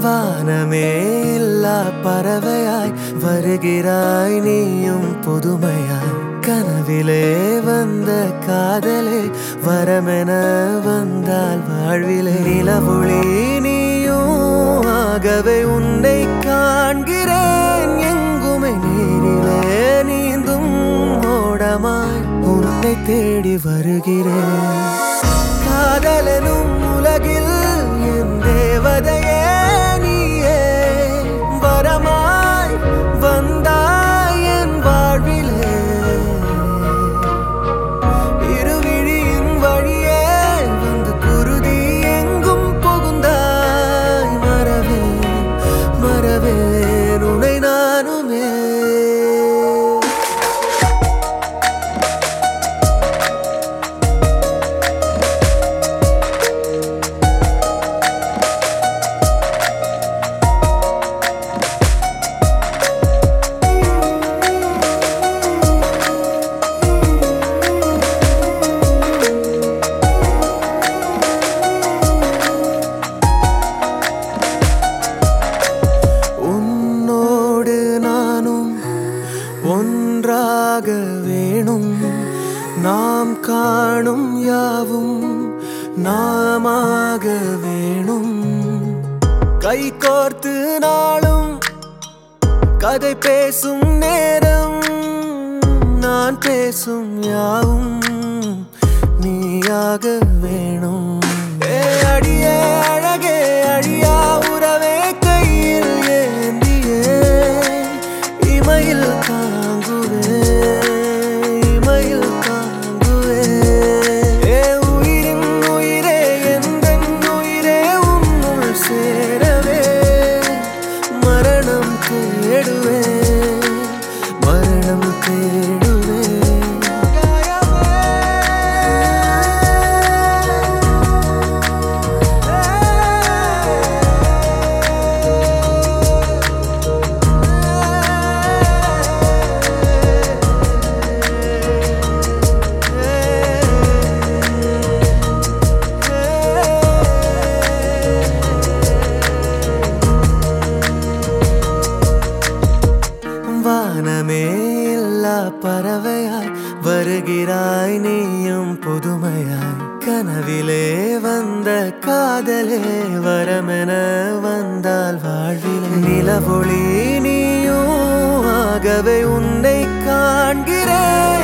வானமே இல்லா பறவையாய் வருகிறாய் நீயும் புதுமையாய் கனவிலே வந்த காதலே வரமென வந்தால் வாழ்விலே நிலவொளி நீயும் ஆகவே உன்னை காண்கிறேன் எங்குமே நீரிலே நீந்தும் ஓடமாய் உன்னை தேடி வருகிறேன் காதலனும் உலகில் என் தேவதையே நீயே வரமாய் வந்தாய் என் வாழ்விலே இருவிழியின் வழியே வந்து குருதி எங்கும் புகுந்தாய் மறவே மறவே உனை நானுமே உன்னோடு நானும் ஒன்றாக வேணும் நாம் காணும் யாவும் நாமாக வேணும் கை கோர்த்து நாளும் கதை பேசும் நேரம் நான் பேசும் யாவும் நீயாக வேணும் ஏ அடியே அழகே அழியா உறவே கையில் ஏந்தியே இமையில் தாங்குவே இமையில் தாங்குவே ஏ உயிரின் உயிரே எந்தன் உயிரே உன்னுள் சேரவே மரணம் தேடுவே மரணம் தேடுவே வானமே இல்லா பறவையாய் வருகிறாய் நீயும் புதுமையாய் கனவிலே வந்த காதலே வரமென வந்தால் வாழ்வில் நிலவொளி நீயும் ஆகவே உன்னை காண்கிறேன்